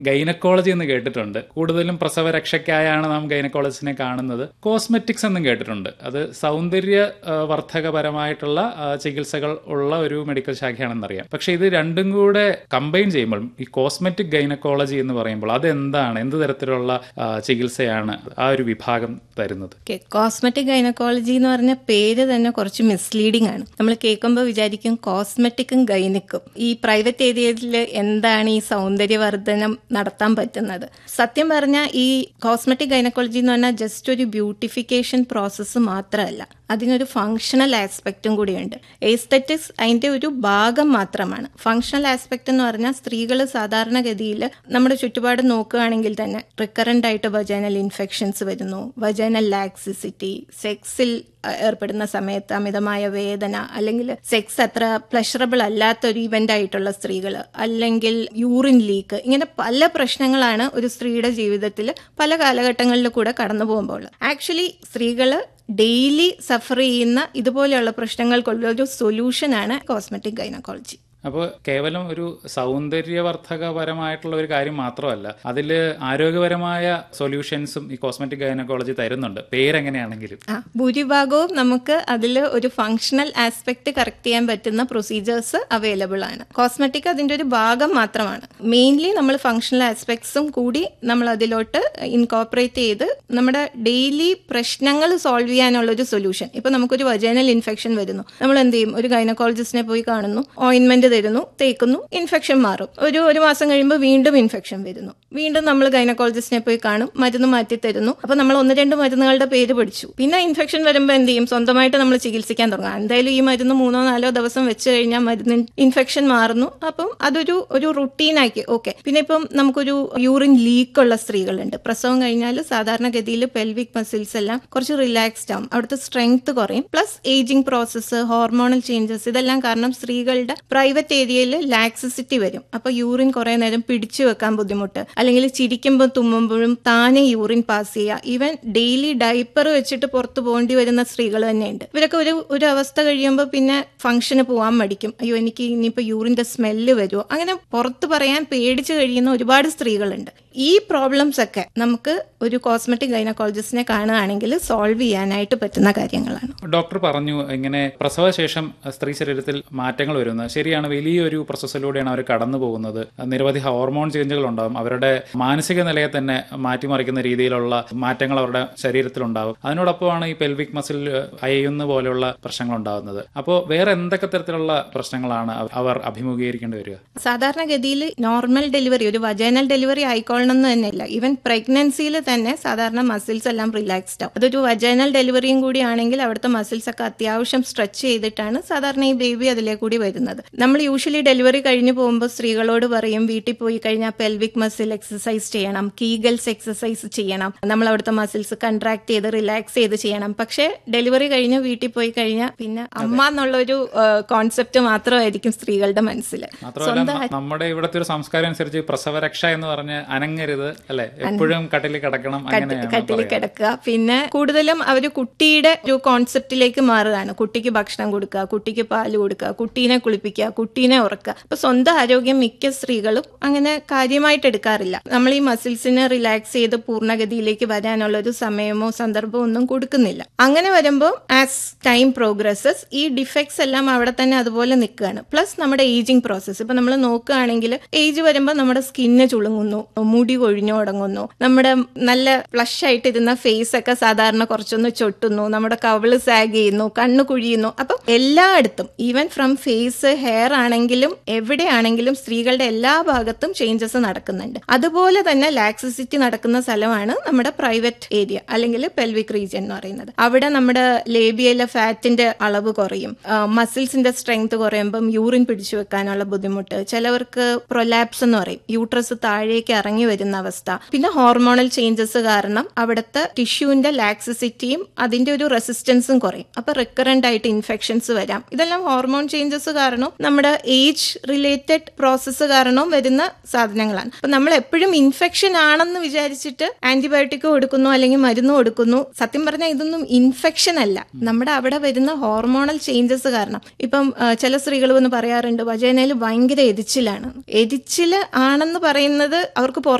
Gynaecology എന്ന് കേട്ടിട്ടുണ്ട് കൂടുതലും പ്രസവരക്ഷയ്ക്കായാണ് നാം ഗൈനക്കോളജിസ്റ്റിനെ കാണുന്നത് കോസ്മെറ്റിക്സ് എന്നും കേട്ടിട്ടുണ്ട് അത് സൗന്ദര്യ ആ, വർദ്ധകപരമായിട്ടുള്ള ആ, ചികിത്സകൾ ഉള്ള ഒരു മെഡിക്കൽ ശാഖയാണെന്നറിയാം പക്ഷെ ഇത് രണ്ടും കൂടെ കമ്പൈൻ ചെയ്യുമ്പോൾ ഈ കോസ്മെറ്റിക് ഗൈനക്കോളജി എന്ന് പറയുമ്പോൾ അതെന്താണ് എന്ത് തരത്തിലുള്ള ആ, ചികിത്സയാണ് ആ ഒരു വിഭാഗം തരുന്നത് ഓക്കെ കോസ്മെറ്റിക് ഗൈനക്കോളജി എന്ന് പറഞ്ഞ പേര് തന്നെ കുറച്ച് മിസ്ലീഡിംഗ് ആണ് നമ്മൾ കേൾക്കുമ്പോൾ വിചാരിക്കും കോസ്മെറ്റിക്കും ഗൈനിക്കും ഈ പ്രൈവറ്റ് ഏരിയയിൽ എന്താണ് ഈ സൗന്ദര്യവർദ്ധനം നടത്താൻ പറ്റുന്നത് സത്യം പറഞ്ഞാൽ ഈ കോസ്മെറ്റിക് ഗൈനക്കോളജി എന്ന് പറഞ്ഞാൽ ജസ്റ്റ് ഒരു ബ്യൂട്ടിഫിക്കേഷൻ പ്രോസസ്സ് മാത്രമല്ല അതിനൊരു ഫങ്ഷണൽ ആസ്പെക്റ്റും കൂടിയുണ്ട് എസ്തറ്റിക്സ് അതിന്റെ ഒരു ഭാഗം മാത്രമാണ് ഫങ്ഷണൽ ആസ്പെക്ട് എന്ന് പറഞ്ഞാൽ സ്ത്രീകൾ സാധാരണഗതിയിൽ നമ്മുടെ ചുറ്റുപാട് നോക്കുകയാണെങ്കിൽ തന്നെ റിക്കറന്റ് ആയിട്ട് വജൈനൽ ഇൻഫെക്ഷൻസ് വരുന്നു വജൈനൽ ലാക്സിസിറ്റി സെക്സിൽ ഏർപ്പെടുന്ന സമയത്ത് അമിതമായ വേദന അല്ലെങ്കിൽ സെക്സ് അത്ര പ്ലഷറബിൾ അല്ലാത്ത ഒരു ഇവന്റ് ആയിട്ടുള്ള സ്ത്രീകൾ അല്ലെങ്കിൽ യൂറിൻ ലീക്ക് ഇങ്ങനെ പല പ്രശ്നങ്ങളാണ് ഒരു സ്ത്രീയുടെ ജീവിതത്തിൽ പല കാലഘട്ടങ്ങളിൽ കൂടെ കടന്നു പോകുമ്പോൾ ആക്ച്വലി സ്ത്രീകൾ ഡെയിലി സഫർ ചെയ്യുന്ന ഇതുപോലെയുള്ള പ്രശ്നങ്ങൾക്കുള്ള ഒരു സൊല്യൂഷനാണ് കോസ്മെറ്റിക് ഗൈനക്കോളജി അപ്പോൾ കേവലം ഒരു സൗന്ദര്യവർദ്ധകപരമായിട്ടുള്ള ഒരു കാര്യം മാത്രമല്ല അതിൽ ആരോഗ്യപരമായ സൊല്യൂഷൻസും ഈ കോസ്മെറ്റിക് ഗൈനക്കോളജി തരുന്നുണ്ട് പേരെങ്ങനെയാണെങ്കിലും ആ ഭൂരിഭാഗവും നമുക്ക് അതിൽ ഒരു ഫങ്ഷണൽ ആസ്പെക്ട് കറക്റ്റ് ചെയ്യാൻ പറ്റുന്ന പ്രൊസീജിയേഴ്സ് അവൈലബിൾ ആണ് കോസ്മെറ്റിക് അതിന്റെ ഒരു ഭാഗം മാത്രമാണ് മെയിൻലി നമ്മൾ ഫങ്ഷണൽ ആസ്പെക്ട്സും കൂടി നമ്മൾ അതിലോട്ട് ഇൻകോപ്പറേറ്റ് ചെയ്ത് നമ്മുടെ ഡെയിലി പ്രശ്നങ്ങൾ സോൾവ് ചെയ്യാനുള്ള ഒരു സൊല്യൂഷൻ ഇപ്പൊ നമുക്കൊരു വജൈനൽ ഇൻഫെക്ഷൻ വരുന്നു നമ്മൾ എന്ത് ചെയ്യും ഒരു ഗൈനക്കോളജിസ്റ്റിനെ പോയി കാണുന്നു ഓയിൻമെന്റ് തരുന്നു തേക്കുന്നു ഇൻഫെക്ഷൻ മാറും ഒരു ഒരു മാസം കഴിയുമ്പോൾ വീണ്ടും ഇൻഫെക്ഷൻ വരുന്നു വീണ്ടും നമ്മൾ ഗൈനക്കോളജിസ്റ്റിനെ പോയി കാണും മരുന്ന് മാറ്റി തരുന്നു അപ്പൊ നമ്മൾ ഒന്ന് രണ്ട് മരുന്നുകളുടെ പേര് പഠിച്ചു പിന്നെ ഇൻഫെക്ഷൻ വരുമ്പോൾ എന്ത് ചെയ്യും സ്വന്തമായിട്ട് നമ്മൾ ചികിത്സിക്കാൻ തുടങ്ങും എന്തായാലും ഈ മരുന്ന് മൂന്നോ നാലോ ദിവസം വെച്ച് കഴിഞ്ഞാൽ മരുന്ന് ഇൻഫെക്ഷൻ മാറുന്നു അപ്പം അതൊരു ഒരു റുട്ടീനാക്കി ഓക്കെ പിന്നെ ഇപ്പം നമുക്കൊരു യൂറിൻ ലീക്ക് ഉള്ള സ്ത്രീകളുണ്ട് പ്രസവം കഴിഞ്ഞാൽ സാധാരണഗതിയിൽ പെൽവിക് മസിൽസ് എല്ലാം കുറച്ച് റിലാക്സ്ഡ് ആവും അവിടുത്തെ സ്ട്രെങ്ത് കുറയും plus ageing process hormonal changes ഇതെല്ലാം കാരണം സ്ത്രീകളുടെ പ്രൈവറ്റ് ഏരിയയിൽ ലാക്സിസിറ്റി വരും അപ്പൊ യൂറിൻ കുറെ നേരം പിടിച്ചു വെക്കാൻ ബുദ്ധിമുട്ട് അല്ലെങ്കിൽ ചിരിക്കുമ്പോൾ തുമ്മുമ്പോഴും താനെ യൂറിൻ പാസ് ചെയ്യുക ഈവൻ ഡെയിലി ഡൈപ്പർ വെച്ചിട്ട് പുറത്തു പോകേണ്ടി വരുന്ന സ്ത്രീകൾ തന്നെയുണ്ട് ഇവരൊക്കെ ഒരു ഒരു അവസ്ഥ കഴിയുമ്പോൾ പിന്നെ ഫംഗ്ഷന് പോകാൻ മടിക്കും അയ്യോ എനിക്ക് ഇനിയിപ്പോൾ യൂറിന്റെ സ്മെല്ല് വരുമോ അങ്ങനെ പുറത്ത് പറയാൻ പേടിച്ച് കഴിയുന്ന ഒരുപാട് സ്ത്രീകളുണ്ട് ഈ പ്രോബ്ലംസ് ഒക്കെ നമുക്ക് ഒരു കോസ്മെറ്റിക് ഗൈനക്കോളജിസ്റ്റിനെ കാണുകയാണെങ്കിൽ സോൾവ് ചെയ്യാനായിട്ട് പറ്റുന്ന കാര്യങ്ങളാണ് ഡോക്ടർ പറഞ്ഞു ഇങ്ങനെ പ്രസവശേഷം സ്ത്രീ ശരീരത്തിൽ മാറ്റങ്ങൾ വരുന്നത് ശരിയാണ് വലിയൊരു പ്രോസസ്സിലൂടെയാണ് അവർ കടന്നു പോകുന്നത് നിരവധി ഹോർമോൺ ചേഞ്ചുകൾ ഉണ്ടാകും അവരുടെ മാനസിക നിലയെ തന്നെ മാറ്റിമറിക്കുന്ന രീതിയിലുള്ള മാറ്റങ്ങൾ അവരുടെ ശരീരത്തിലുണ്ടാകും അതിനോടൊപ്പമാണ് ഈ പെൽവിക് മസിൽ അയയുന്ന പോലെയുള്ള പ്രശ്നങ്ങൾ ഉണ്ടാകുന്നത് അപ്പോൾ വേറെ എന്തൊക്കെ തരത്തിലുള്ള പ്രശ്നങ്ങളാണ് അവ- അവർ അഭിമുഖീകരിക്കേണ്ടി വരിക സാധാരണഗതിയിൽ നോർമൽ ഡെലിവറി ഒരു വജൈനൽ ഡെലിവറി ആയിക്കൊള്ളണം എന്ന് തന്നെയില്ല ഈവൻ പ്രഗ്നൻസിയിൽ തന്നെ സാധാരണ മസിൽസ് എല്ലാം റിലാക്സ്ഡ് ആവും അതൊരു വജൈനൽ ഡെലിവറിയും കൂടി ആണെങ്കിൽ അവിടുത്തെ മസിൽസ് ഒക്കെ അത്യാവശ്യം സ്ട്രെച്ച് ചെയ്തിട്ടാണ് സാധാരണ ഈ ബേബി അതിലേ കൂടി വരുന്നത് നമ്മൾ യൂഷ്വലി ഡെലിവറി കഴിഞ്ഞ് പോകുമ്പോൾ സ്ത്രീകളോട് പറയും വീട്ടിൽ പോയി കഴിഞ്ഞാൽ പെൽവിക് മസിൽ എക്സസൈസ് ചെയ്യണം കീഗൽസ് എക്സസൈസ് ചെയ്യണം നമ്മൾ അവിടുത്തെ മസിൽസ് കൺട്രാക്ട് ചെയ്ത് റിലാക്സ് ചെയ്ത് ചെയ്യണം പക്ഷേ ഡെലിവറി കഴിഞ്ഞ് വീട്ടിൽ പോയി കഴിഞ്ഞാൽ പിന്നെ അമ്മ എന്നുള്ളൊരു കോൺസെപ്റ്റ് മാത്രമായിരിക്കും സ്ത്രീകളുടെ മനസ്സിൽ മാത്രമല്ല ന- നമ്മുടെ ഇവിടുത്തെ ഒരു സംസ്കാരം അനുസരിച്ച് പ്രസവരക്ഷ എന്ന് പറഞ്ഞ് അനങ്ങരുത് അല്ലെ എപ്പോഴും കട്ടിൽ കിടക്കണം അങ്ങനെയാണ് കട്ടിൽ പറയാ. കിടക്കുക പിന്നെ കൂടുതലും അവർ കുട്ടിയുടെ ഒരു കോൺസെപ്റ്റിലേക്ക് മാറുകയാണ് കുട്ടിക്ക് ഭക്ഷണം കൊടുക്കുക കുട്ടിക്ക് പാല് കൊടുക്കുക കുട്ടീനെ കുളിപ്പിക്കുക കുട്ടീനെ ഉറക്കുക അപ്പൊ സ്വന്തം ആരോഗ്യം മിക്ക സ്ത്രീകളും അങ്ങനെ കാര്യമായിട്ട് എടുക്കാറില്ല നമ്മൾ ഈ മസിൽസിനെ റിലാക്സ് ചെയ്ത് പൂർണ്ണഗതിയിലേക്ക് വരാനുള്ള ഒരു സമയമോ സന്ദർഭമോ ഒന്നും കൊടുക്കുന്നില്ല അങ്ങനെ വരുമ്പോൾ ആസ് ടൈം പ്രോഗ്രസസ് ഈ ഡിഫക്ട്സ് എല്ലാം അവിടെ തന്നെ അതുപോലെ നിൽക്കുകയാണ് പ്ലസ് നമ്മുടെ ഏജിങ് പ്രോസസ്സ് ഇപ്പൊ നമ്മൾ നോക്കുകയാണെങ്കിൽ ഏജ് വരുമ്പോൾ നമ്മുടെ സ്കിന്ന് ചുളുങ്ങുന്നു മുടി കൊഴിഞ്ഞു തുടങ്ങുന്നു നമ്മുടെ നല്ല ഫ്ലഷ് ആയിട്ടിരുന്ന ഫേസ് ഒക്കെ സാധാരണ കുറച്ചൊന്ന് ചൊട്ടുന്നു നമ്മുടെ കവിള് സാഗ് ചെയ്യുന്നു കണ്ണ് കുഴിയുന്നു അപ്പം എല്ലായിടത്തും ഈവൻ ഫ്രം ഫേസ് ഹെയർ ആണെങ്കിലും എവിടെയാണെങ്കിലും സ്ത്രീകളുടെ എല്ലാ ഭാഗത്തും ചേഞ്ചസ് നടക്കുന്നുണ്ട് അതുപോലെ തന്നെ ലാക്സിസിറ്റി നടക്കുന്ന സ്ഥലമാണ് നമ്മുടെ പ്രൈവറ്റ് ഏരിയ അല്ലെങ്കിൽ പെൽവിക് റീജിയൻ എന്ന് പറയുന്നത് അവിടെ നമ്മുടെ ലേബിയയിലെ ഫാറ്റിന്റെ അളവ് കുറയും മസിൽസിന്റെ സ്ട്രെങ്ത് കുറയുമ്പം യൂറിൻ പിടിച്ചു വെക്കാനുള്ള ബുദ്ധിമുട്ട് ചിലവർക്ക് പ്രൊലാപ്സ് എന്ന് പറയും യൂട്രസ് താഴേക്ക് ഇറങ്ങി വരുന്ന അവസ്ഥ പിന്നെ ഹോർമോണൽ ചേഞ്ചസ് കാരണം അവിടുത്തെ ടിഷ്യൂവിന്റെ ലാക്സിസിറ്റിയും അതിന്റെ ഒരു റെസിസ്റ്റൻസും കുറയും അപ്പൊ റിക്കറന്റ് ആയിട്ട് ഇൻഫെക്ഷൻസ് വരാം ഇതെല്ലാം ഹോർമോൺ ചേഞ്ചസ് കാരണവും നമ്മുടെ ഏജ് റിലേറ്റഡ് പ്രോസസ്സ് കാരണവും വരുന്ന സാധനങ്ങളാണ് അപ്പൊ നമ്മൾ എപ്പോഴും ഇൻഫെക്ഷൻ ആണെന്ന് വിചാരിച്ചിട്ട് ആന്റിബയോട്ടിക് കൊടുക്കുന്നു അല്ലെങ്കിൽ മരുന്ന് കൊടുക്കുന്നു സത്യം പറഞ്ഞാൽ ഇതൊന്നും ഇൻഫെക്ഷൻ അല്ല നമ്മുടെ അവിടെ വരുന്ന ഹോർമോണൽ ചേഞ്ചസ് കാരണം ഇപ്പം ആ, ചില സ്ത്രീകൾ വന്ന് പറയാറുണ്ട് വജേനയിൽ ഭയങ്കര എരിച്ചിലാണ് എരിച്ചിൽ ആണെന്ന് പറയുന്നത് അവർക്ക്